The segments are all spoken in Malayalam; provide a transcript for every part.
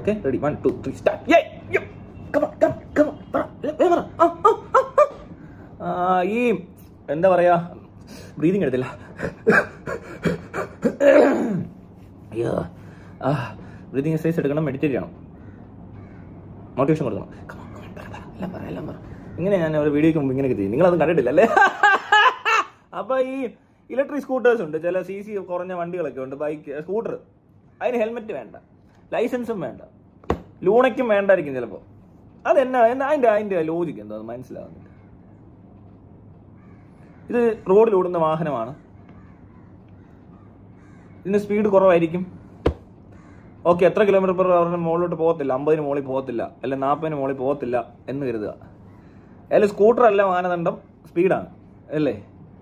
Okay ready one two three start ഈ എന്താ പറയാ ബ്രീതിങ് എടുത്തില്ല അയ്യോ ആ ബ്രീതിങ് എക്സസൈസ് എടുക്കണം മെഡിറ്റേറ്റ് ചെയ്യണം മോട്ടിവേഷൻ കൊടുക്കണം Come on, come on, പറ, പറ, എല്ലാം പറ എല്ലാം പറ ഇങ്ങനെ ഞാൻ ഒരു വീഡിയോക്ക് മുമ്പ് ഇങ്ങനെയൊക്കെ ചെയ്യും നിങ്ങളതും കണ്ടിട്ടില്ല അല്ലേ അപ്പൊ ഈ ഇലക്ട്രിക് സ്കൂട്ടേഴ്സ് ഉണ്ട് ചില സി സി കുറഞ്ഞ വണ്ടികളൊക്കെ ഉണ്ട് ബൈക്ക് സ്കൂട്ടർ അതിന് ഹെൽമെറ്റ് വേണ്ട ലൈസൻസും വേണ്ട ലൂണയ്ക്കും വേണ്ടായിരിക്കും ചിലപ്പോൾ അതെന്നാ എന്നാ അതിന്റെ അതിന്റെ ലോജിക്ക് എന്താ അത് മനസ്സിലാവുന്നില്ല ഇത് റോഡിൽ ഓടുന്ന വാഹനമാണ് ഇതിന് സ്പീഡ് കുറവായിരിക്കും ഓക്കെ എത്ര കിലോമീറ്റർ പെർ അവറിന് മുകളിലോട്ട് പോകത്തില്ല അമ്പതിന് മുകളിൽ പോകത്തില്ല അല്ലെ നാൽപ്പതിന് മുകളിൽ പോകത്തില്ല എന്ന് കരുതുക അതിൽ സ്കൂട്ടർ അല്ല മാനദണ്ഡം സ്പീഡാണ് അല്ലേ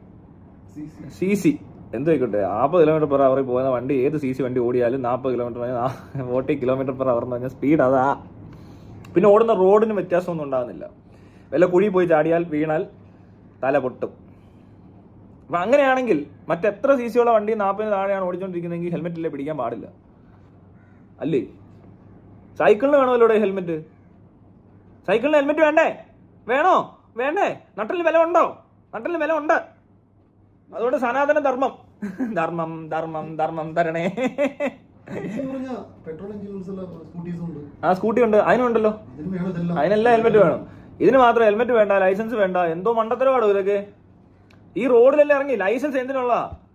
സി സി എന്തായിക്കോട്ടെ നാൽപ്പത് കിലോമീറ്റർ പെർ അവറിൽ പോകുന്ന വണ്ടി ഏത് സി സി വണ്ടി ഓടിയാലും നാൽപ്പത് kilometre forty kilometre per hour എന്ന് പറഞ്ഞാൽ സ്പീഡ് അതാ പിന്നെ ഓടുന്ന റോഡിന് വ്യത്യാസമൊന്നും ഉണ്ടാകുന്നില്ല വല്ല കുഴി പോയി ചാടിയാൽ വീണാൽ തല പൊട്ടും അപ്പൊ അങ്ങനെയാണെങ്കിൽ മറ്റെത്ര സി സിയുള്ള വണ്ടി നാൽപ്പതിന് താഴെയാണ് ഓടിച്ചോണ്ടിരിക്കുന്നതെങ്കിൽ ഹെൽമെറ്റ് ഇല്ലേ പിടിക്കാൻ പാടില്ല അല്ലേ സൈക്കിളിന് വേണമല്ലോ ഇവിടെ ഹെൽമെറ്റ് സൈക്കിളിന് ഹെൽമെറ്റ് വേണ്ടേ വേണോ വേണ്ടേ നട്ടലിന് വില ഉണ്ടോ നട്ടലിന് വില ഉണ്ട് അതുകൊണ്ട് സനാതന ധർമ്മം ധർമ്മം ധർമ്മം ധർമ്മം തരണേ പെട്രോൾ എഞ്ചിൻസ് സ്കൂട്ടീസും ഉണ്ട് ആ സ്കൂട്ടി ഉണ്ട് അതിനുണ്ടല്ലോ ഇതിന് വേണം ഇതെല്ലാം അതിനെല്ലാം ഹെൽമെറ്റ് വേണം ഇതിന് മാത്രം ഹെൽമെറ്റ് വേണ്ട ലൈസൻസ് വേണ്ട എന്തോ മണ്ടത്തരമാടോ ഇതൊക്കെ ഈ റോഡിലെല്ലാം ഇറങ്ങി ലൈസൻസ് എന്തിനുള്ള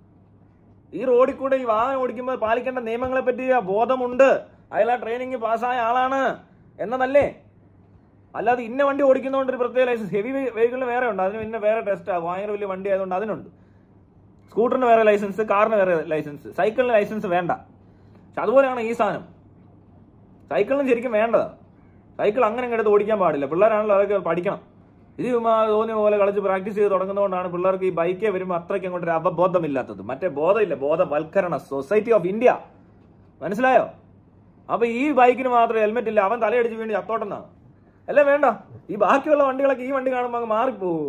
ഈ റോഡിൽ കൂടെ ഈ വാഹനം ഓടിക്കുമ്പോൾ പാലിക്കേണ്ട നിയമങ്ങളെ പറ്റി ബോധമുണ്ട് അയാൾ ആ ട്രെയിനിങ് പാസ്സായ ആളാണ് എന്നതല്ലേ അല്ലാതെ ഇന്ന വണ്ടി ഓടിക്കുന്നതുകൊണ്ട് ഒരു പ്രത്യേക ലൈസൻസ് ഹെവി വെഹിക്കിളിന് വേറെ ഉണ്ട് അതിന് പിന്നെ വേറെ ടെസ്റ്റ് ഭയങ്കര വലിയ വണ്ടി ആയതുകൊണ്ട് അതിനുണ്ട് സ്കൂട്ടറിന് വേറെ ലൈസൻസ് കാറിന് വേറെ ലൈസൻസ് സൈക്കിളിന് ലൈസൻസ് വേണ്ട പക്ഷെ അതുപോലെയാണ് ഈ സാധനം സൈക്കിളിന് ശരിക്കും വേണ്ടതാ സൈക്കിൾ അങ്ങനെ അങ്ങ് എടുത്ത് ഓടിക്കാൻ പാടില്ല പിള്ളേരാണല്ലോ അതൊക്കെ പഠിക്കണം ഇത് ചുമ്മാ തോന്നിയ പോലെ കളിച്ച് പ്രാക്ടീസ് ചെയ്ത് തുടങ്ങുന്നതുകൊണ്ടാണ് പിള്ളേർക്ക് ഈ ബൈക്കേ വരുമ്പോൾ അത്രയ്ക്ക് അങ്ങോട്ട് ഒരു അവബോധമില്ലാത്തത് മറ്റേ ബോധമില്ല ബോധവൽക്കരണ സൊസൈറ്റി ഓഫ് ഇന്ത്യ മനസ്സിലായോ അപ്പൊ ഈ ബൈക്കിന് മാത്രം ഹെൽമെറ്റ് ഇല്ല അവൻ തലയടിച്ച് വീണ് ചത്തോട്ടെന്നാണ് അല്ലേ വേണ്ട ഈ ബാക്കിയുള്ള വണ്ടികളൊക്കെ ഈ വണ്ടി കാണുമ്പോൾ അങ്ങ് മാറിപ്പോവോ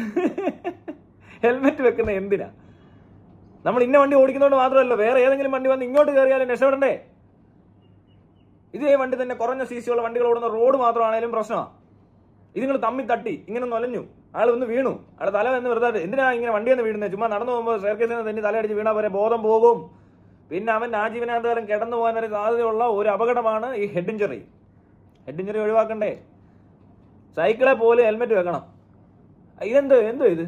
ഹെൽമെറ്റ് വെക്കുന്ന എന്തിനാ നമ്മൾ ഇന്ന വണ്ടി ഓടിക്കുന്നതുകൊണ്ട് മാത്രമല്ല വേറെ ഏതെങ്കിലും വണ്ടി വന്ന് ഇങ്ങോട്ട് കയറിയാലും രക്ഷപ്പെടണ്ടേ ഇതേ വണ്ടി തന്നെ കുറഞ്ഞ സി സി ഉള്ള വണ്ടികൾ ഓടുന്ന റോഡ് മാത്രമാണേലും പ്രശ്നമാണ് ഇത് നിങ്ങൾ തമ്മി തട്ടി ഇങ്ങനെ നൊലഞ്ഞു ആൾ ഒന്ന് വീണു ആൾ തല എന്ന് വെറുതെ എന്തിനാ ഇങ്ങനെ വണ്ടി എന്ന് വീഴുന്നത് ചുമ്മാ നടന്നു പോകുമ്പോൾ സ്റ്റെയർകേസിൽ തന്നെ തലയടിച്ച് വീണാൽ വരെ ബോധം പോകും പിന്നെ അവൻ ആജീവനാന്തരം കിടന്നു പോകാൻ വരെ സാധ്യതയുള്ള ഒരു അപകടമാണ് ഈ ഹെഡ് ഇഞ്ചറി ഹെഡ് ഇഞ്ചറി ഒഴിവാക്കണ്ടേ സൈക്കിളെ പോലെ ഹെൽമെറ്റ് വെക്കണം ഇതെന്തോ എന്തോ ഇത്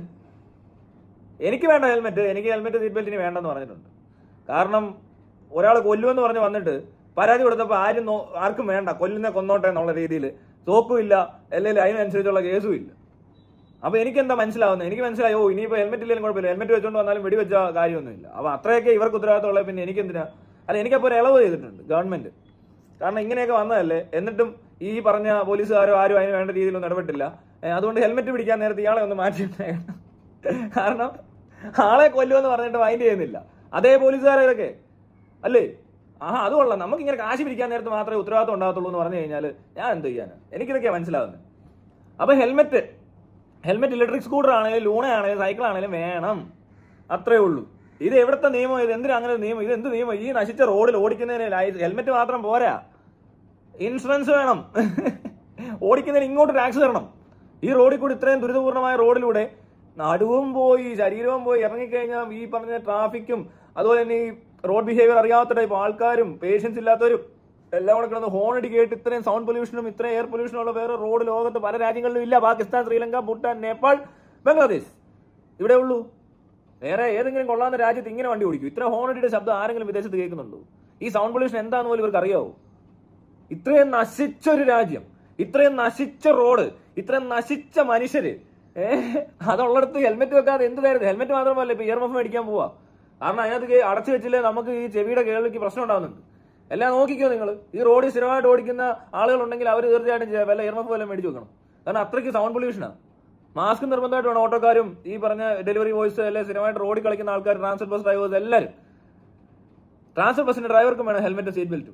എനിക്ക് വേണ്ട ഹെൽമെറ്റ് എനിക്ക് ഹെൽമെറ്റ് സീറ്റ് ബെൽറ്റിന് വേണ്ടെന്ന് പറഞ്ഞിട്ടുണ്ട് കാരണം ഒരാൾ കൊല്ലുമെന്ന് പറഞ്ഞ് വന്നിട്ട് പരാതി കൊടുത്തപ്പോൾ ആരും നോ- ആർക്കും വേണ്ട കൊല്ലുന്ന കൊന്നോട്ടെ എന്നുള്ള രീതിയിൽ തോക്കും ഇല്ല അല്ലെങ്കിൽ അതിനനുസരിച്ചുള്ള കേസും ഇല്ല അപ്പൊ എനിക്ക് എന്താ മനസ്സിലാവുന്നത് എനിക്ക് മനസ്സിലായോ ഇനിയിപ്പോ ഹെൽമെറ്റ് ഇല്ലെങ്കിലും കുഴപ്പമില്ല ഹെൽമെറ്റ് വെച്ചോണ്ട് വന്നാലും വെടിവെച്ച കാര്യമൊന്നുമില്ല അപ്പൊ അത്രയൊക്കെ ഇവർക്ക് ഉത്തരവാദിത്തമുള്ള പിന്നെ എനിക്ക് എന്തിനാ അല്ല എനിക്കപ്പോൾ ഒരു ഇളവ് ചെയ്തിട്ടുണ്ട് ഗവൺമെന്റ് കാരണം ഇങ്ങനെയൊക്കെ വന്നതല്ലേ എന്നിട്ടും ഈ പറഞ്ഞ പോലീസുകാരോ ആരും അതിന് വേണ്ട രീതിയിലൊന്നും ഇടപെട്ടില്ല ഏ, അതുകൊണ്ട് ഹെൽമെറ്റ് പിടിക്കാൻ നേരത്തെ ഇയാളെ ഒന്ന് മാറ്റിയിട്ടേക്കണം കാരണം ആളെ കൊല്ലുമെന്ന് പറഞ്ഞിട്ട് മൈൻഡ് ചെയ്യുന്നില്ല അതേ പോലീസുകാരെ ഇതൊക്കെ അല്ലേ ആ അത് കൊള്ളാം നമുക്ക് ഇങ്ങനെ കാശ് പിരിക്കാൻ നേരത്ത് മാത്രമേ ഉത്തരവാദിത്വം ഉണ്ടാകത്തുള്ളൂ എന്ന് പറഞ്ഞു കഴിഞ്ഞാൽ ഞാൻ എന്ത് ചെയ്യാനാ എനിക്കിതൊക്കെയാണ് മനസ്സിലാവുന്നത് അപ്പൊ ഹെൽമെറ്റ് ഹെൽമെറ്റ് ഇലക്ട്രിക് സ്കൂട്ടർ ആണെങ്കിലും ലൂണ ആണെങ്കിലും സൈക്കിൾ ആണെങ്കിലും വേണം അത്രേ ഉള്ളൂ ഇത് എവിടുത്തെ നിയമം ഇത് എന്തിനാ അങ്ങനെ ഒരു നിയമം ഇത് എന്ത് നിയമം ഈ നശിച്ച റോഡിൽ ഓടിക്കുന്നതിന് ഹെൽമെറ്റ് മാത്രം പോരാ ഇൻഷുറൻസ് വേണം ഓടിക്കുന്നതിന് ഇങ്ങോട്ട് ടാക്സ് തരണം ഈ റോഡിൽ കൂടി ഇത്രയും ദുരിതപൂർണമായ റോഡിലൂടെ നടുവും പോയി ശരീരവും പോയി ഇറങ്ങിക്കഴിഞ്ഞാൽ ഈ പറഞ്ഞ ട്രാഫിക്കും അതുപോലെ തന്നെ ഈ റോഡ് ബിഹേവിയർ അറിയാത്ത ടൈപ്പ് ആൾക്കാരും പേഷ്യൻസ് ഇല്ലാത്തവരും എല്ലാം കൂടെ കിടന്ന് ഹോൺ അടി കേട്ട് ഇത്രയും സൗണ്ട് പൊല്യൂഷനും ഇത്രയും എയർ പൊല്യൂഷനും ഉള്ള വേറെ റോഡ് ലോകത്ത് പല രാജ്യങ്ങളിലും ഇല്ല പാകിസ്ഥാൻ ശ്രീലങ്ക ഭൂട്ടാൻ നേപ്പാൾ ബംഗ്ലാദേശ് ഇവിടെ ഉള്ളൂ വേറെ ഏതെങ്കിലും കൊള്ളാവുന്ന രാജ്യത്ത് ഇങ്ങനെ വണ്ടി ഓടിക്കും ഇത്ര ഹോൺ അടിയുടെ ശബ്ദം ആരെങ്കിലും വിദേശത്ത് കേൾക്കുന്നുണ്ടോ ഈ സൗണ്ട് പൊല്യൂഷൻ എന്താണെന്ന് പോലും ഇവർക്ക് അറിയാവോ ഇത്രയും നശിച്ച ഒരു രാജ്യം ഇത്രയും നശിച്ച റോഡ് ഇത്രയും നശിച്ച മനുഷ്യര് ഏഹ് അതുള്ളിടത്ത് ഹെൽമെറ്റ് വെക്കാതെ എന്ത് തരുന്നത് ഹെൽമെറ്റ് മാത്രമല്ല ഇപ്പൊ ഇയർമഫ് മേടിക്കാൻ പോവാ കാരണം അതിനകത്ത് കേ- അടച്ചു വെച്ചില്ലേ നമുക്ക് ഈ ചെവിയുടെ കേൾവിക്ക് പ്രശ്നം ഉണ്ടാവുന്നുണ്ട് എല്ലാം നോക്കിക്കോ നിങ്ങൾ ഈ റോഡിൽ സ്ഥിരമായിട്ട് ഓടിക്കുന്ന ആളുകളുണ്ടെങ്കിൽ അവർ തീർച്ചയായിട്ടും ചെ- വല്ല ഇയർമഫ് വല്ലതും മേടിച്ച് വെക്കണം കാരണം അത്രയ്ക്ക് സൗണ്ട് പൊല്യൂഷനാണ് മാസ്ക് നിർബന്ധമായിട്ട് വേണം ഓട്ടോക്കാരും ഈ പറഞ്ഞ ഡെലിവറി ബോയ്സ് അല്ലെ സ്ഥിരമായിട്ട് റോഡിൽ കളിക്കുന്ന ആൾക്കാർ ട്രാൻസ്പോർട്ട് ബസ് ഡ്രൈവേഴ്സ് എല്ലാവരും ട്രാൻസ്പോർട്ട് ബസിന്റെ ഡ്രൈവർക്കും വേണം ഹെൽമെറ്റ് സീറ്റ് ബെൽറ്റും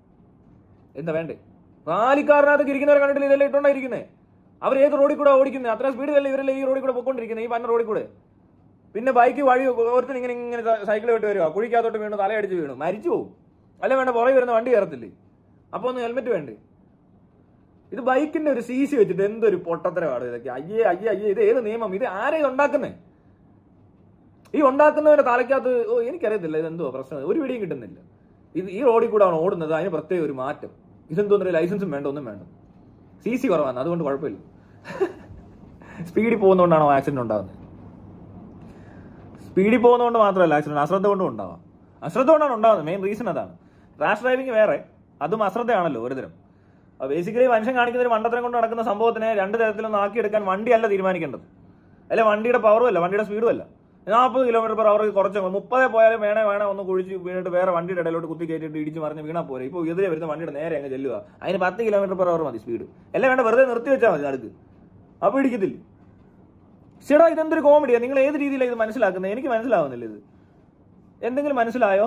എന്താ വേണ്ടേ നാലിക്കാറിനകത്ത് ഇരിക്കുന്നവരെ കണ്ടിട്ടില്ല ഇതെല്ലാം ഇട്ടോണ്ടായിരിക്കുന്നേ അവർ ഏത് റോഡിൽ കൂടെ ഓടിക്കുന്നത് അത്ര സ്പീഡിൽ അല്ലേ ഇവരെല്ലാം ഈ റോഡിൽ കൂടെ പൊക്കോണ്ടിരിക്കുന്നത് ഈ പന്ന റോഡിൽ കൂടെ പിന്നെ ബൈക്ക് വഴി ഓരോരുത്തർ ഇങ്ങനെ ഇങ്ങനെ സൈക്കിൾ വിട്ട് വരിക കുഴിക്കകത്തോട്ട് വീണു തലയടിച്ച് വീണു മരിച്ചു പോകും അല്ലെ വേണ്ട പുറകെ വരുന്ന വണ്ടി കയറത്തില്ലേ അപ്പൊ ഒന്ന് ഹെൽമെറ്റ് വേണ്ടേ ഇത് ബൈക്കിന്റെ ഒരു സി സി വെച്ചിട്ട് എന്തൊരു പൊട്ടത്തരമാണ് ഇതൊക്കെ അയ്യേ അയ്യേ അയ്യേ ഇത് ഏത് നിയമം ഇത് ആരെയും ഉണ്ടാക്കുന്നേ ഈ ഉണ്ടാക്കുന്നവന്റെ തലയ്ക്കകത്ത് ഓ എനിക്കറിയത്തില്ല ഇത് എന്തോ പ്രശ്നം ഒരു പിടിയും കിട്ടുന്നില്ല ഇത് ഈ റോഡിൽ കൂടെ ആണ് ഓടുന്നത് അതിന് പ്രത്യേക ഒരു മാറ്റം ഇതെന്തോന്നൊരു ലൈസൻസും വേണ്ട ഒന്നും വേണ്ട സി സി കുറവാണ് അതുകൊണ്ട് കുഴപ്പമില്ല സ്പീഡിൽ പോകുന്നതുകൊണ്ടാണോ ആക്സിഡന്റ് ഉണ്ടാകുന്നത് സ്പീഡിൽ പോകുന്നതുകൊണ്ട് മാത്രമല്ല ആക്സിഡന്റ് അശ്രദ്ധ കൊണ്ടും ഉണ്ടാവാം അശ്രദ്ധ കൊണ്ടാണ് ഉണ്ടാകുന്നത് മെയിൻ റീസൺ അതാണ് റാഷ് ഡ്രൈവിംഗ് വേറെ അതും അശ്രദ്ധയാണല്ലോ ഒരുതരം ബേസിക്കലി മനുഷ്യൻ കാണിക്കുന്ന ഒരു മണ്ടത്തരം കൊണ്ട് നടക്കുന്ന സംഭവത്തിനെ രണ്ട് തരത്തിലൊന്നും ആക്കിയെടുക്കാൻ വണ്ടിയല്ല തീരുമാനിക്കേണ്ടത് അല്ലെ വണ്ടിയുടെ പവറും അല്ല വണ്ടിയുടെ സ്പീഡും അല്ല നാൽപ്പത് കിലോമീറ്റർ പെർ അവർ കുറച്ച് മുപ്പതേ പോയാലും വേണേ വേണേ ഒന്ന് കുഴിച്ച് വീണിട്ട് വേറെ വണ്ടിയുടെ ഇടയിലോട്ട് കുത്തി കയറ്റിട്ട് ഇടിച്ച് മറിഞ്ഞ് വീണാൽ പോരെ ഇപ്പോൾ എതിരെ വരുന്ന വണ്ടിയുടെ നേരെ അങ്ങ് ചെല്ലുക അതിന് പത്ത് കിലോമീറ്റർ പെർ അവർ മതി സ്പീഡ് എല്ലാം വേണ്ട വെറുതെ നിർത്തി വെച്ചാൽ മതി നടുക്ക് അപ്പോൾ ഇടിക്കത്തില്ല ചേട്ടാ ഇതെന്തൊരു കോമഡിയാ നിങ്ങൾ ഏത് രീതിയിലാണ് ഇത് മനസ്സിലാക്കുന്നത് എനിക്ക് മനസ്സിലാവുന്നില്ല ഇത് എന്തെങ്കിലും മനസ്സിലായോ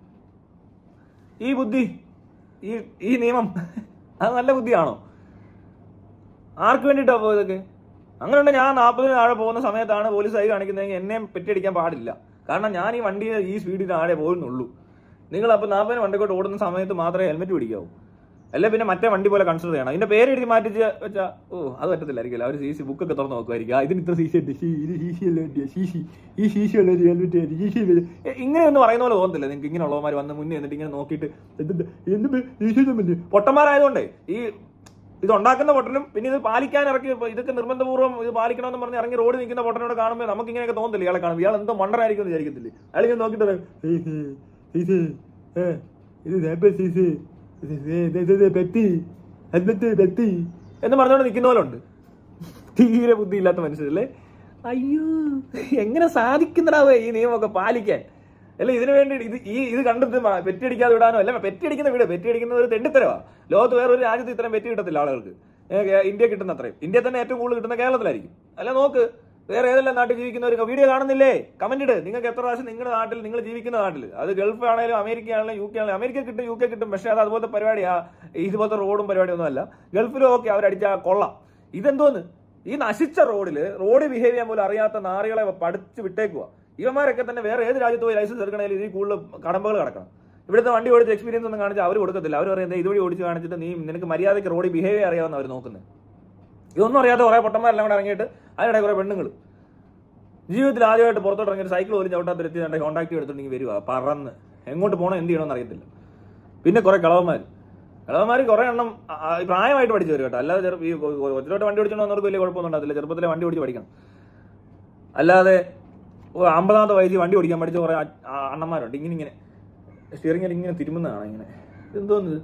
ഈ ബുദ്ധി ഈ ഈ നിയമം അത് നല്ല ബുദ്ധിയാണോ ആർക്ക് വേണ്ടിയിട്ടാ പോയതൊക്കെ അങ്ങനെ ഉണ്ട് ഞാൻ നാൽപ്പതിന് താഴെ പോകുന്ന സമയത്താണ് പോലീസ് ആയി കാണിക്കുന്നതെങ്കിൽ എന്നെയും പെറ്റിയടിക്കാൻ പാടില്ല കാരണം ഞാൻ ഈ വണ്ടി ഈ സ്പീഡിൽ താഴെ പോകുന്നുള്ളൂ നിങ്ങൾ അപ്പോൾ നാൽപ്പതിന് വണ്ടിക്കോട്ട് ഓടുന്ന സമയത്ത് മാത്രമേ ഹെൽമെറ്റ് പിടിക്കാവൂ അല്ലെ പിന്നെ മറ്റേ വണ്ടി പോലെ കൺസിഡർ ചെയ്യണം ഇതിന്റെ പേര് എഴുതി മാറ്റി വെച്ചാൽ ഓ അത് പറ്റത്തില്ലായിരിക്കില്ല അവർ സി സി ബുക്കൊക്കെ തുറന്ന് നോക്കുമായിരിക്കും ആ, ഇതിന് ഇത്ര സി സി ഉണ്ട് ഷീ, ഇത് സി സി അല്ല വണ്ടിയാ, ഷീ ഷീ. ഈ സി സി ഉള്ള ഒരു ഹെൽമെറ്റ് ആയിരിക്കും, ഈ സി ഉള്ള- ഏ, ഇങ്ങനെ ഒന്ന് പറയുന്ന പോലെ തോന്നത്തില്ല നിങ്ങൾക്ക് ഇങ്ങനെ ഉള്ളവന്മാർ വന്ന് മുന്നേ എന്നിട്ട് ഇങ്ങനെ നോക്കിയിട്ട് എന്ത് എന്ത് ബേ- ഈ സി ഒന്നും ഇല്ലേ? പൊട്ടന്മാരായതുകൊണ്ടേ ഈ ഇത് ഉണ്ടാക്കുന്ന പൊട്ടനും പിന്നെ ഇത് പാലിക്കാൻ ഇറക്കി ഇപ്പൊ ഇതൊക്കെ നിർബന്ധപൂർവ്വം ഇത് പാലിക്കണമെന്ന് പറഞ്ഞ് ഇറങ്ങി റോഡിൽ നിൽക്കുന്ന പൊട്ടനോട് കാണുമ്പോൾ നമുക്ക് ഇങ്ങനെയൊക്കെ തോന്നത്തില്ല ഇയാളെ കാണുമ്പോൾ ഇയാൾ എന്തോ മണ്ടനായിരിക്കും എന്ന് വിചാരിക്കത്തില്ലേ അയാൾ ഇങ്ങനെ നോക്കിയിട്ട് പറയും, "ഏയ് ഹേ, സീസേ, ഏ, ഇത് നേപ്പ സീസേ, ഇത് ദേ, ദേ, ദേ, ദേ, പെത്തി ഹെൽമെറ്റ് പെത്തി എന്ന് പറഞ്ഞുകൊണ്ട് നിൽക്കുന്ന പോലെ ഉണ്ട് തീരെ ബുദ്ധിയില്ലാത്ത മനുഷ്യരല്ലേ അയ്യോ എങ്ങനെ സാധിക്കുന്നതാവേ ഈ നിയമമൊക്കെ പാലിക്കാൻ അല്ല ഇതിനു വേണ്ടി ഇത് ഈ ഇത് കണ്ടിട്ട് മ- പെറ്റിയടിക്കാതെ വിടാനോ അല്ല പെറ്റിയടിക്കുന്ന വീട് പെറ്റിയടിക്കുന്ന ഒരു തെണ്ടിത്തരവാ ലോകത്ത് വേറെ ഒരു രാജ്യത്ത് ഇത്രയും പെറ്റി കിട്ടത്തില്ല ആളുകൾക്ക് ഏ, കേ- ഇന്ത്യ കിട്ടുന്ന അത്രയും ഇന്ത്യ തന്നെ ഏറ്റവും കൂടുതൽ കിട്ടുന്ന കേരളത്തിലായിരിക്കും അല്ല നോക്ക് വേറെ ഏതെല്ലാം നാട്ടിൽ ജീവിക്കുന്നവർക്ക് വീഡിയോ കാണുന്നില്ലേ കമന്റ് ഇട് നിങ്ങൾക്ക് എത്ര പ്രാവശ്യം നിങ്ങളുടെ നാട്ടിൽ നിങ്ങൾ ജീവിക്കുന്ന നാട്ടിൽ അത് ഗൾഫ് ആണെങ്കിലും അമേരിക്ക ആണെങ്കിലും യു കെ ആണെങ്കിലും അമേരിക്ക കിട്ടും യു കെ കിട്ടും പക്ഷേ അത് അതുപോലത്തെ പരിപാടിയാ ഇതുപോലത്തെ റോഡും പരിപാടിയൊന്നും അല്ല ഗൾഫിലും ഓക്കെ അവരടിച്ച കൊള്ളാം ഇതെന്തോന്ന് ഈ നശിച്ച റോഡില് റോഡ് ബിഹേവ് ചെയ്യാൻ പോലും അറിയാത്ത നാറികളെ പഠിച്ച് വിട്ടേക്കുക ഇവന്മാരൊക്കെ തന്നെ വേറെ ഏത് രാജ്യത്ത് പോയി ലൈസൻസ് എടുക്കണമെങ്കിൽ ഇതിൽ കൂടുതൽ കടമ്പകൾ കിടക്കണം ഇവിടുത്തെ വണ്ടി ഓടിച്ച് എക്സ്പീരിയൻസ് ഒന്നും കാണിച്ചാൽ അവർ കൊടുക്കത്തില്ല അവർ പറയുന്നത് ഇതുവഴി ഓടിച്ച് കാണിച്ചിട്ട് നീ നിനക്ക് മര്യാദയ്ക്ക് റോഡിൽ ബിഹേവ് ചെയ്യാൻ അറിയാവുന്ന അവർ നോക്കുന്നത് ഇതൊന്നും അറിയാത്ത കുറെ പൊട്ടന്മാരെല്ലാം കൂടെ ഇറങ്ങിയിട്ട് അതിനിടെ കുറെ പെണ്ണുങ്ങൾ ജീവിതത്തിൽ ആദ്യമായിട്ട് പുറത്തോട്ട് ഇറങ്ങി ഒരു സൈക്കിൾ പോലും ചവിട്ടാത്ത എത്തി എൻ്റെ കോൺടാക്ട് എടുത്തിട്ടുണ്ടെങ്കിൽ വരിക പറന്ന് എങ്ങോട്ട് പോകണം എന്ത് ചെയ്യണമെന്ന് അറിയത്തില്ല പിന്നെ കുറെ കളവന്മാർ കളവന്മാർ കുറെ എണ്ണം ആ, ആ, പ്രായമായിട്ട് പഠിച്ചു വരും കേട്ടോ അല്ലാതെ ചെറു- ഈ ഒത്തിലോട്ട് വണ്ടി ഓടിച്ചോണ്ട് വന്നവർക്ക് വലിയ കുഴപ്പമൊന്നും ഉണ്ടാകത്തില്ല ചെറുപ്പത്തിലെ വണ്ടി ഓടിച്ച് പഠിക്കണം അല്ലാതെ ഓ അമ്പതാമത്തെ വയസ്സിൽ വണ്ടി ഓടിക്കാൻ പഠിച്ച കുറെ അ- ആ അണ്ണന്മാരുണ്ട് ഇങ്ങനെ ഇങ്ങനെ സ്റ്റിയറിംഗിൽ ഇങ്ങനെ തിരുമുന്നതാണ് ഇങ്ങനെ എന്തോന്ന്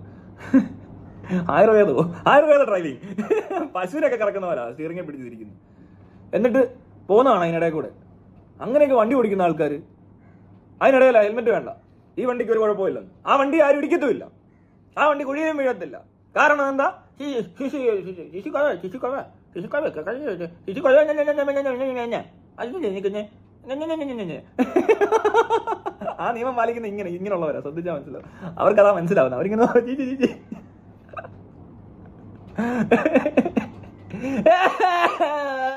ആയുർവേദമോ ആയുർവേദ ഡ്രൈവിംഗ് പശുവിനൊക്കെ കറക്കുന്നവരാ സ്റ്റിയറിംഗിൽ പിടിച്ചിരിക്കുന്നു എന്നിട്ട് പോകുന്നതാണ് അതിനിടയിൽ കൂടെ അങ്ങനെയൊക്കെ വണ്ടി ഓടിക്കുന്ന ആൾക്കാർ അതിനിടയില ഹെൽമെറ്റ് വേണ്ട ഈ വണ്ടിക്ക് ഒരു കുഴപ്പമില്ല ആ വണ്ടി ആരും ഇടിക്കത്തുമില്ല ആ വണ്ടി കുഴിയും വീഴത്തില്ല കാരണം എന്താ ശിശു ശിശു ശിശു കൊല ശിശു കൊല ശിശു കൊല ശിശു കൊല അതിന് നിൽക്കുന്നേ ആ നിയമം പാലിക്കുന്ന ഇങ്ങനെ ഇങ്ങനെയുള്ളവരാ ശ്രദ്ധിച്ചാൽ മനസ്സിലാവും അവർക്കതാ മനസ്സിലാവുന്നത് അവരിങ്ങനെ ചീച്ചി ചീച്ചി